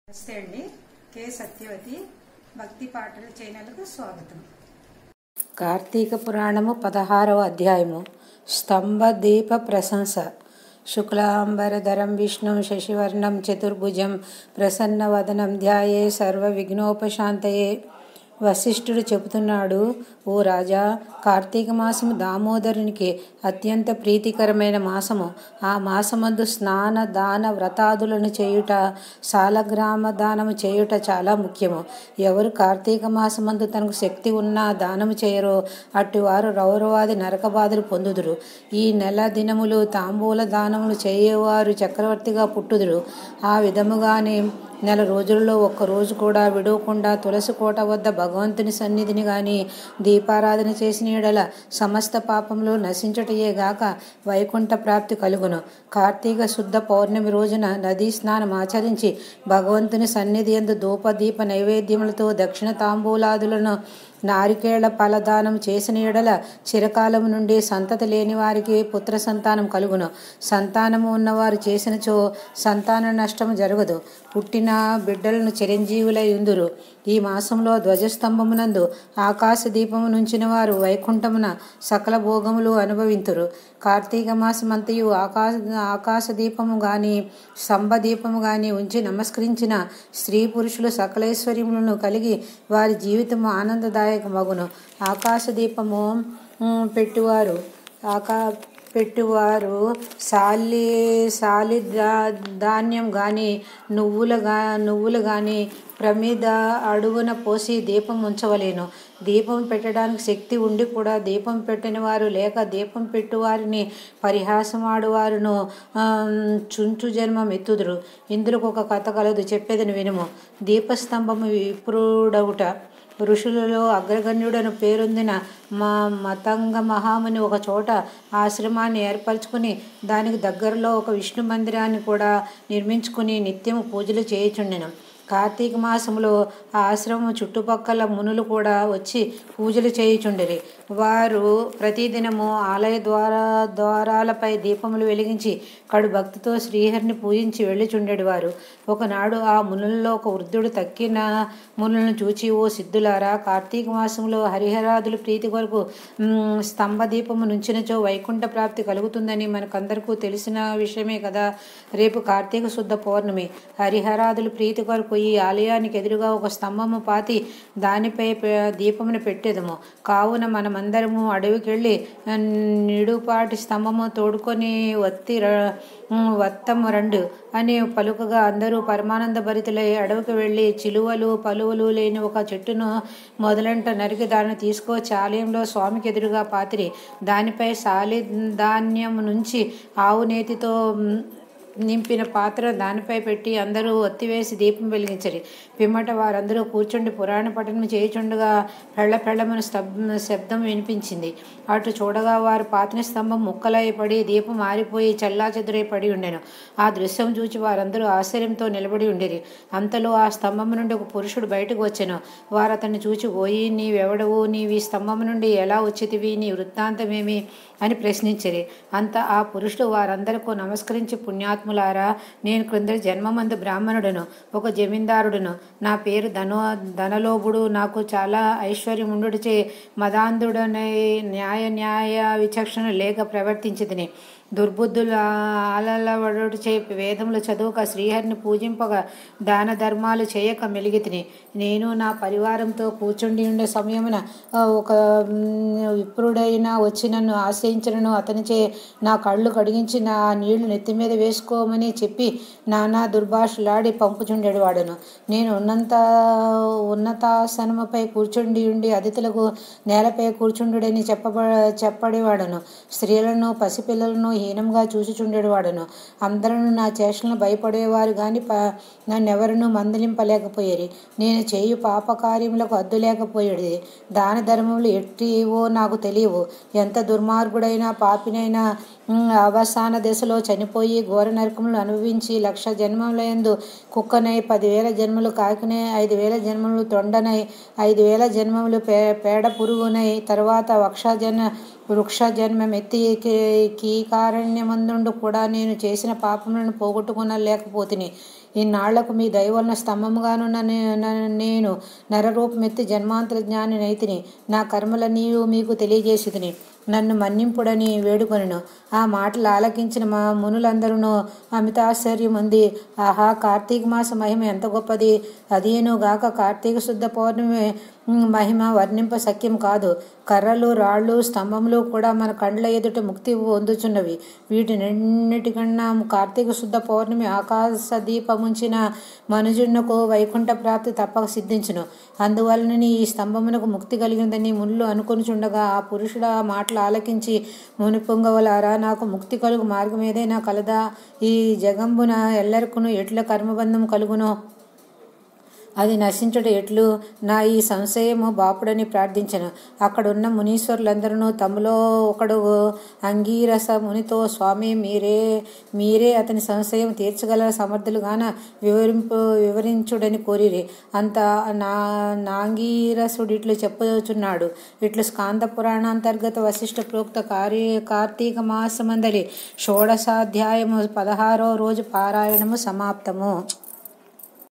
నమస్తే అండి కె సత్యవతి భక్తి పాటల ఛానల్కు స్వాగతం కార్తీక పురాణము పదహారవ అధ్యాయము స్తంభ దీప ప్రశంస శుక్లాంబరధరం విష్ణుం శశివర్ణం చతుర్భుజం ప్రసన్నవదనం ధ్యాయే సర్వ విఘ్నోపశాంతయే వశిష్ఠుడు చెబుతున్నాడు ఓ రాజా కార్తీక మాసము దామోదరునికి అత్యంత ప్రీతికరమైన మాసము ఆ మాసమందు స్నాన దాన వ్రతాదులను చేయుట సాలగ్రామ దానము చేయుట చాలా ముఖ్యము ఎవరు కార్తీక మాసమందు తనకు శక్తి ఉన్నా దానము చేయరో అట్టి వారు రౌరవాది నరక బాధలు పొందుదురు ఈ నెల దినములు తాంబూల దానములు చేయవారు చక్రవర్తిగా పుట్టుదురు ఆ విధముగానే నెల రోజుల్లో ఒక్క రోజు కూడా విడవకుండా తులసి కోట వద్ద భగవంతుని సన్నిధిని గాని దీపారాధన చేసిన ఎడల సమస్త పాపములు నశించటయే గాక వైకుంఠ ప్రాప్తి కలుగును కార్తీక శుద్ధ పౌర్ణమి రోజున నదీ స్నానం ఆచరించి భగవంతుని సన్నిధి ఎందు ధూప దీప నైవేద్యములతో దక్షిణ తాంబూలాదులను నారికేళ్ల ఫలదానం చేసిన ఎడల చిరకాలము నుండి సంతతి లేని వారికి పుత్ర సంతానం కలుగును సంతానము ఉన్నవారు చేసినచో సంతాన నష్టము జరగదు పుట్టిన బిడ్డలను చిరంజీవులై ఉందురు ఈ మాసంలో ధ్వజస్తంభమునందు ఆకాశ దీపము నుంచిన వారు వైకుంఠమున సకల భోగములు అనుభవింతురు కార్తీక మాసమంతయు ఆకాశ ఆకాశ దీపము గాని స్తంభ దీపము గాని ఉంచి నమస్కరించిన స్త్రీ పురుషులు సకలైశ్వర్యములను కలిగి వారి జీవితము ఆనందదాయకమగును ఆకాశ దీపము ఉమ్, పెట్టువారు ఆకా పెట్టువారు సాలి సాలి దా- ధాన్యం కానీ నువ్వులు గా నువ్వులు కానీ ప్రమిద అడుగున పోసి దీపం ఉంచవలేను దీపం పెట్టడానికి శక్తి ఉండి కూడా దీపం పెట్టని వారు లేక దీపం పెట్టువారిని పరిహాసమాడువారును ఆమ్, చుంచు జన్మం ఎత్తుదురు ఇందులో ఒక కథ కలదు చెప్పేదని వినుము దీపస్తంభము విప్రుడవుట ఋషులలో అగ్రగణ్యుడను పేరొందిన మా మతంగ మహాముని ఒక చోట ఆశ్రమాన్ని ఏర్పరచుకుని దానికి దగ్గరలో ఒక విష్ణు మందిరాన్ని కూడా నిర్మించుకుని నిత్యము పూజలు చేయుచుండెను కార్తీక మాసములో ఆ ఆశ్రమం చుట్టుపక్కల మునులు కూడా వచ్చి పూజలు చేయుచుండిరి వారు ప్రతిదినము ఆలయ ద్వార ద్వారాలపై దీపములు వెలిగించి కడు భక్తితో శ్రీహరిని పూజించి వెళ్ళిచుండెడివారు ఒకనాడు ఆ మునులలో ఒక వృద్ధుడు తక్కిన మునులను చూచి ఓ సిద్ధులారా కార్తీక మాసంలో హరిహరాదుల ప్రీతి కొరకు మ్, స్తంభ దీపము నుంచినచో వైకుంఠ ప్రాప్తి కలుగుతుందని మనకందరికీ తెలిసిన విషయమే కదా రేపు కార్తీక శుద్ధ పౌర్ణమి హరిహరాదుల ప్రీతి కొరకు ఈ ఆలయానికి ఎదురుగా ఒక స్తంభము పాతి దానిపై పే- దీపమును పెట్టేదము కావున మనమందరము అడవికి వెళ్ళి నిడుపాటి స్తంభము తోడుకొని వత్తి ర- ఉమ్, వత్తము రెండు అని పలుకగా అందరూ పరమానంద భరితులై అడవికి వెళ్ళి చిలువలు పలువలు లేని ఒక చెట్టును మొదలంట నరికి దాన్ని తీసుకొచ్చి ఆలయంలో స్వామికి ఎదురుగా పాతిరి దానిపై సాలి ధాన్యం నుంచి ఆవు నేతితో ఉమ్, నింపిన పాత్ర దానిపై పెట్టి అందరూ ఒత్తివేసి దీపం వెలిగించరి పిమ్మట వారందరూ కూర్చుండి పురాణ పఠనం చేయుచుండగా పెళ్ళ పెళ్ళమని స్తబ్ శబ్దం వినిపించింది అటు చూడగా వారు పాతిన స్తంభం ముక్కలై పడి దీపం ఆరిపోయి చల్లా చెదురై పడి ఉండెను ఆ దృశ్యం చూచి వారందరూ ఆశ్చర్యంతో నిలబడి ఉండిరి అంతలో ఆ స్తంభం నుండి ఒక పురుషుడు బయటకు వచ్చెను వారు అతన్ని చూచి ఓయి నీవెవడవు నీవు ఈ స్తంభం నుండి ఎలా వచ్చితివి నీ వృత్తాంతమేమి అని ప్రశ్నించిరి అంత ఆ పురుషుడు వారందరికీ నమస్కరించి పుణ్యాత్ములారా నేను క్రిందటి జన్మమందు బ్రాహ్మణుడును ఒక జమీందారుడును నా పేరు ధనో ధనలోభుడు నాకు చాలా ఐశ్వర్యం ఉండుడిచే మదాంధుడనై న్యాయ న్యాయ విచక్షణ లేక ప్రవర్తించితిని దుర్బుద్ధుల ఆలలవడుచే చే వేదములు చదువుక శ్రీహరిని పూజింపగా దాన ధర్మాలు చేయక మెలిగితిని నేను నా పరివారంతో కూర్చుండి ఉండే సమయమున ఆ, ఒక మ్, విప్రుడైన వచ్చి నన్ను ఆశ్రయించను అతనిచే నా కళ్ళు కడిగించి నా నీళ్లు నెత్తి మీద వేసుకోమని చెప్పి నానా దుర్భాషలాడి పంపుచుండేడు వాడను నేను ఉన్నంత ఉన్నతాసనముపై కూర్చుండి ఉండి అతిథులకు నేలపై కూర్చుండుడని చెప్పబ చెప్పడేవాడను స్త్రీలను పసిపిల్లలను హీనంగా చూచుచుండేవాడను అందరూ నా చేష్టలను భయపడేవారు కానీ ప నన్నెవరనూ మందలింపలేకపోయేది నేను చేయు పాపకార్యములకు అద్దు లేకపోయేది దాన ధర్మములు ఎట్టివో నాకు తెలియవు ఎంత దుర్మార్గుడైనా పాపినైనా ఉమ్, అవసాన దశలో చనిపోయి ఘోర నరకములు అనుభవించి లక్ష జన్మములందు కుక్కనై పదివేల జన్మలు కాకినై ఐదు వేల జన్మలు తొండనై ఐదు వేల జన్మములు పే పేడ పురుగునై తర్వాత వక్షజన వృక్ష జన్మమెత్తి కీ- కీకారణ్యమందుండు కూడా నేను చేసిన పాపములను పోగొట్టుకునలేకపోతిని ఇన్నాళ్లకు మీ దయవలన స్తంభముగానున్న నే- న- నేను నరరూపమెత్తి జన్మాంతర జ్ఞాని నైతిని నా కర్మలన్నీ మీకు తెలియజేసితిని నన్ను మన్నింపుడని వేడుకొనెను ఆ మాటలు ఆలకించిన మా మునులందరూ అమితాశ్చర్యం ఉంది ఆహా కార్తీక మాస మహిమ ఎంత గొప్పది అదేను గాక కార్తీక శుద్ధ పౌర్ణమి ఉమ్, మహిమ వర్ణింప సఖ్యం కాదు కర్రలు రాళ్ళు స్తంభములు కూడా మన కండ్ల ఎదుట ముక్తి పొందుచున్నవి వీటినన్నిటికన్నా కార్తీక శుద్ధ పౌర్ణమి ఆకాశ దీపముంచిన మనుజునకు వైకుంఠ ప్రాప్తి తప్పక సిద్ధించును అందువలనని ఈ స్తంభమునకు ముక్తి కలిగిందని ముళ్ళు అనుకొనిచుండగా ఆ పురుషుడు ఆ మాటలు ఆలకించి ముని పొంగవలారా నాకు ముక్తి కలుగు మార్గం ఏదైనా కలదా ఈ జగంబున ఎల్లరికును ఎట్ల కర్మబంధం కలుగునో అది నశించుట ఎట్లు నా ఈ సంశయము బాపుడని ప్రార్థించను అక్కడున్న మునీశ్వరులందరూ తమలో ఒకడు అంగీరస మునితో స్వామి మీరే మీరే అతని సంశయం తీర్చగల సమర్థులుగాన వివరింపు వివరించుడని కోరిరి అంత నా నాంగీరసుడు ఇట్లు చెప్పుచున్నాడు ఇట్లు స్కాంద పురాణాంతర్గత వశిష్ఠ ప్రోక్త కార్య కార్తీక మాసమందలి షోడశాధ్యాయము పదహారో రోజు పారాయణము సమాప్తము